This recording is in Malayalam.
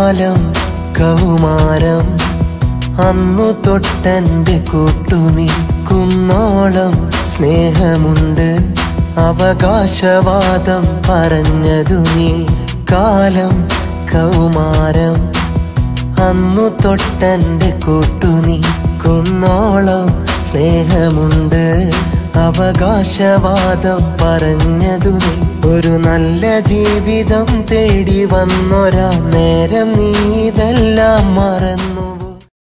കാലം കൗമാരം അന്നു തൊട്ടെന്റെ കൂട്ടുനീ കുന്നോളം സ്നേഹമുണ്ട് അവകാശവാദം പറഞ്ഞതു നീ കാലം കൗമാരം അന്നു തൊട്ടെന്റെ കൂട്ടുനീ കുന്നോളം സ്നേഹമുണ്ട് അവകാശവാദം പറഞ്ഞതു നീ ഒരു നല്ല ജീവിതം തേടി വന്നൊരാ നേരം നീ ഇതെല്ലാം മറന്നു